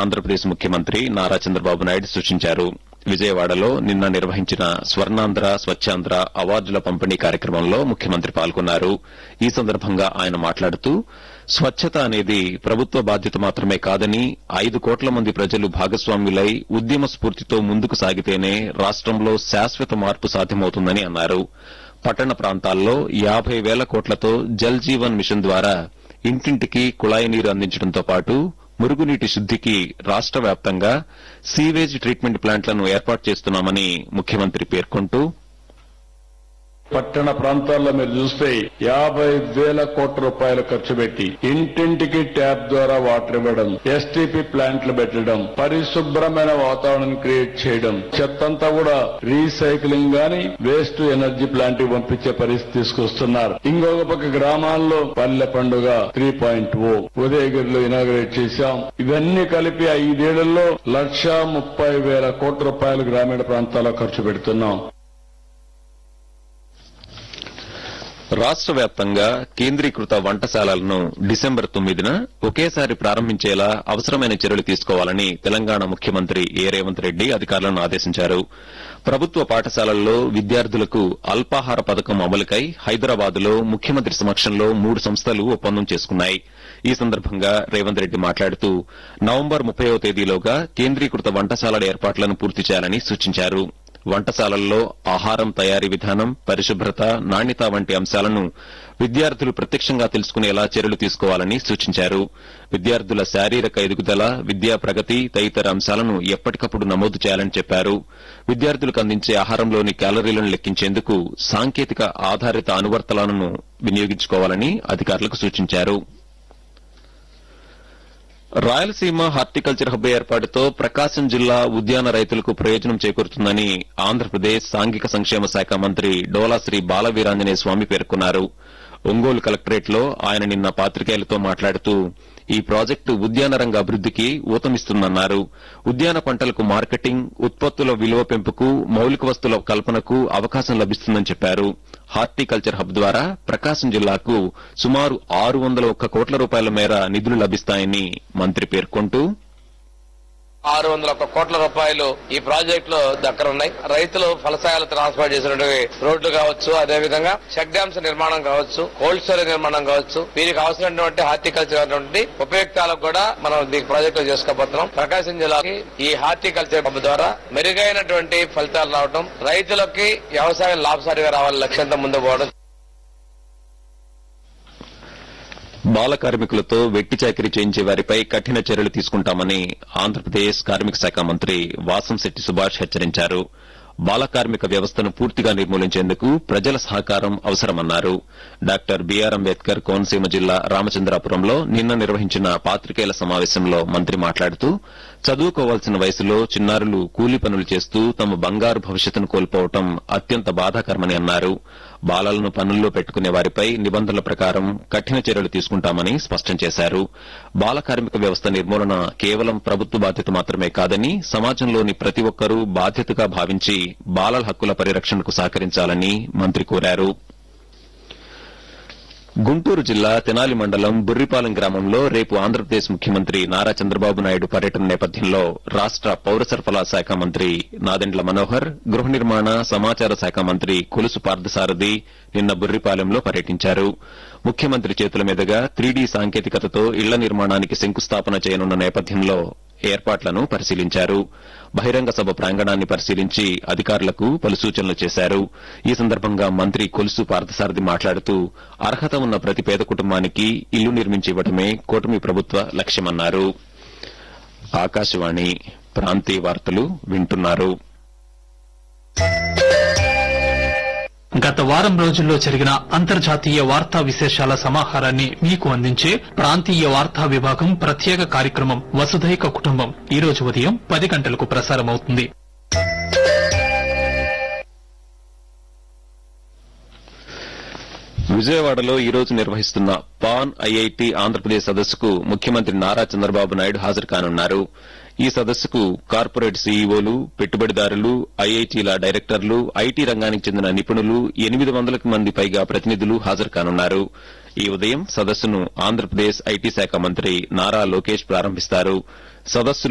ఆంధ్రప్రదేశ్ ముఖ్యమంత్రి నారా చంద్రబాబు నాయుడు సూచించారు విజయవాడలో నిన్న నిర్వహించిన స్వర్ణాంధ్ర స్వచ్ఛాంధ్ర అవార్డుల పంపిణీ కార్యక్రమంలో ముఖ్యమంత్రి పాల్గొన్నారు ఈ సందర్భంగా ఆయన మాట్లాడుతూ స్వచ్ఛత అనేది ప్రభుత్వ బాధ్యత మాత్రమే కాదని ఐదు కోట్ల మంది ప్రజలు భాగస్వామ్యులై ఉద్యమ స్ఫూర్తితో ముందుకు సాగితేనే రాష్టంలో శాశ్వత మార్పు సాధ్యమవుతుందని అన్నారు పట్టణ ప్రాంతాల్లో యాభై వేల కోట్లతో జల్ జీవన్ మిషన్ ద్వారా ఇంటింటికి కుళాయి నీరు అందించడంతో పాటు మురుగునీటి శుద్దికి రాష్ట వ్యాప్తంగా సీవేజ్ ట్రీట్మెంట్ ప్లాంట్లను ఏర్పాటు చేస్తున్నామని ముఖ్యమంత్రి పేర్కొంటూ పట్టణ ప్రాంతాల్లో మీరు చూస్తే యాభై వేల కోట్ల రూపాయలు ఖర్చు పెట్టి ఇంటింటికి ట్యాప్ ద్వారా వాటర్ ఇవ్వడం ఎస్టీపీ ప్లాంట్లు పెట్టడం పరిశుభ్రమైన వాతావరణం క్రియేట్ చేయడం చెత్తంతా కూడా రీసైక్లింగ్ గాని వేస్ట్ ఎనర్జీ ప్లాంట్ కి పంపించే పరిస్థితి తీసుకొస్తున్నారు ఇంకొక పక్క గ్రామాల్లో పల్లె పండుగ త్రీ పాయింట్ ఓ ఉదయగిరిలో ఇనాగ్రేట్ చేశాం ఇవన్నీ కలిపి ఐదేళ్లలో లక్ష ముప్పై వేల కోట్ల రూపాయలు గ్రామీణ ప్రాంతాల్లో ఖర్చు పెడుతున్నాం రాష్ట వ్యాప్తంగా కేంద్రీకృత వంటశాలలను డిసెంబర్ తొమ్మిదిన ఒకేసారి ప్రారంభించేలా అవసరమైన చర్యలు తీసుకోవాలని తెలంగాణ ముఖ్యమంత్రి ఏ రేవంత్ రెడ్డి అధికారులను ఆదేశించారు ప్రభుత్వ పాఠశాలల్లో విద్యార్థులకు అల్పాహార పథకం అమలుకై హైదరాబాద్ లో ముఖ్యమంత్రి సమక్షంలో మూడు సంస్థలు ఒప్పందం చేసుకున్నాయి ఈ సందర్భంగా రేవంత్ రెడ్డి మాట్లాడుతూ నవంబర్ ముప్పయో తేదీలోగా కేంద్రీకృత వంటశాలల ఏర్పాట్లను పూర్తి చేయాలని సూచించారు వంటశాలల్లో ఆహారం తయారీ విధానం పరిశుభ్రత నాణ్యత వంటి అంశాలను విద్యార్థులు ప్రత్యక్షంగా తెలుసుకునేలా చర్యలు తీసుకోవాలని సూచించారు విద్యార్థుల శారీరక ఎదుగుదల విద్యా ప్రగతి తదితర అంశాలను ఎప్పటికప్పుడు నమోదు చేయాలని చెప్పారు విద్యార్థులకు అందించే ఆహారంలోని క్యాలరీలను లెక్కించేందుకు సాంకేతిక ఆధారిత అనువర్తనాలను వినియోగించుకోవాలని అధికారులకు సూచించారు రాయలసీమ హార్టికల్చర్ హబ్ ఏర్పాటుతో ప్రకాశం జిల్లా ఉద్యాన రైతులకు ప్రయోజనం చేకూరుతుందని ఆంధ్రప్రదేశ్ సాంఘిక సంక్షేమ శాఖ మంత్రి డోలాశ్రీ బాలవీరాంజనేయ స్వామి పేర్కొన్నారు ఒంగోలు కలెక్టరేట్ లో ఆయన నిన్న పాత్రికేయులతో మాట్లాడుతూ ఈ ప్రాజెక్టు ఉద్యాన రంగ అభివృద్దికి ఊతమిస్తుందన్నారు ఉద్యాన పంటలకు మార్కెటింగ్ ఉత్పత్తుల విలువ పెంపుకు మౌలిక వస్తువుల కల్పనకు అవకాశం లభిస్తుందని చెప్పారు హార్టికల్చర్ హబ్ ద్వారా ప్రకాశం జిల్లాకు సుమారు ఆరు వందల ఒక్క కోట్ల రూపాయల మేర నిధులు లభిస్తాయని మంత్రి పేర్కొంటూ ఆరు వందల ఒక్క కోట్ల రూపాయలు ఈ ప్రాజెక్ట్ లో దక్కనున్నాయి రైతులు ఫలసాయాలు ట్రాన్స్పోర్ట్ చేసినటువంటి రోడ్లు కావచ్చు అదే విధంగా చెక్ డ్యామ్స్ నిర్మాణం కావచ్చు కోల్డ్ స్టోరేజ్ నిర్మాణం కావచ్చు వీరికి అవసరమైనటువంటి హార్టికల్చర్ అటువంటి ఉపయుక్తాలకు కూడా మనం ఈ ప్రాజెక్ట్ లో చేసుకోబోతున్నాం ప్రకాశం జిల్లాకి ఈ హార్టికల్చర్ హబ్ ద్వారా మెరుగైనటువంటి ఫలితాలు రావడం రైతులకి వ్యవసాయం లాభసాటిగా రావాలని లక్ష్యంతో ముందుకు పోవడం బాల కార్మికులతో వెట్టి చాకిరీ చేయించే వారిపై కఠిన చర్యలు తీసుకుంటామని ఆంధ్రప్రదేశ్ కార్మిక శాఖ మంత్రి వాసంశెట్టి సుభాష్ హెచ్చరించారు బాల కార్మిక వ్యవస్థను పూర్తిగా నిర్మూలించేందుకు ప్రజల సహకారం అవసరమన్నారు డాక్టర్ బీఆర్ అంబేద్కర్ కోనసీమ జిల్లా రామచంద్రాపురంలో నిన్న నిర్వహించిన పాత్రికేయుల సమావేశంలో మంత్రి మాట్లాడుతూ చదువుకోవాల్సిన వయసులో చిన్నారులు కూలీ పనులు చేస్తూ తమ బంగారు భవిష్యత్తును కోల్పోవటం అత్యంత బాధాకరమని అన్నారు బాలలను పనుల్లో పెట్టుకునే వారిపై నిబంధనల ప్రకారం కఠిన చర్యలు తీసుకుంటామని స్పష్టం చేశారు బాల కార్మిక వ్యవస్థ నిర్మూలన కేవలం ప్రభుత్వ బాధ్యత మాత్రమే కాదని సమాజంలోని ప్రతి ఒక్కరూ బాధ్యతగా భావించి బాలల హక్కుల పరిరక్షణకు సహకరించాలని మంత్రి కోరారు గుంటూరు జిల్లా తెనాలి మండలం బుర్రిపాలెం గ్రామంలో రేపు ఆంధ్రప్రదేశ్ ముఖ్యమంత్రి నారా చంద్రబాబు నాయుడు పర్యటన నేపథ్యంలో రాష్ట పౌర సరఫరా శాఖ మంత్రి నాదెండ్ల మనోహర్ గృహ నిర్మాణ సమాచార శాఖ మంత్రి కొలుసు పార్థసారథి నిన్న బుర్రిపాలెంలో పర్యటించారు ముఖ్యమంత్రి చేతుల మీదుగా త్రీడీ సాంకేతికతతో ఇళ్ల నిర్మాణానికి శంకుస్థాపన చేయనున్న నేపథ్యంలో ఏర్పాట్లను పరిశీలించారు బహిరంగ సభ ప్రాంగణాన్ని పరిశీలించి అధికారులకు పలు సూచనలు చేశారు ఈ సందర్భంగా మంత్రి కొలుసు పార్థసారథి మాట్లాడుతూ అర్హత ఉన్న ప్రతి పేద కుటుంబానికి ఇల్లు నిర్మించి ఇవ్వడమే కూటమి ప్రభుత్వ లక్ష్యమన్నారు ఆకాశవాణి ప్రాంతీయ వార్తలు వింటున్నారు గత వారం రోజుల్లో జరిగిన అంతర్జాతీయ వార్తా విశేషాల సమాహారాన్ని మీకు అందించే ప్రాంతీయ వార్తా విభాగం ప్రత్యేక కార్యక్రమం వసుధైక కుటుంబం ఈ రోజు ఉదయం పది గంటలకు ప్రసారమవుతుంది విజయవాడలో ఈ రోజు నిర్వహిస్తున్న పాన్ ఐఐటి ఆంధ్రప్రదేశ్ సదస్సుకు ముఖ్యమంత్రి నారా చంద్రబాబు నాయుడు హాజరు కానున్నారు ఈ సదస్సుకు కార్పొరేట్ సీఈఓలు పెట్టుబడిదారులు ఐఐటీల డైరెక్టర్లు ఐటీ రంగానికి చెందిన నిపుణులు ఎనిమిది వందలకు మంది పైగా ప్రతినిధులు హాజరు కానున్నారు ఈ ఉదయం సదస్సును ఆంధ్రప్రదేశ్ ఐటీ శాఖ మంత్రి నారా లోకేష్ ప్రారంభిస్తారు సదస్సు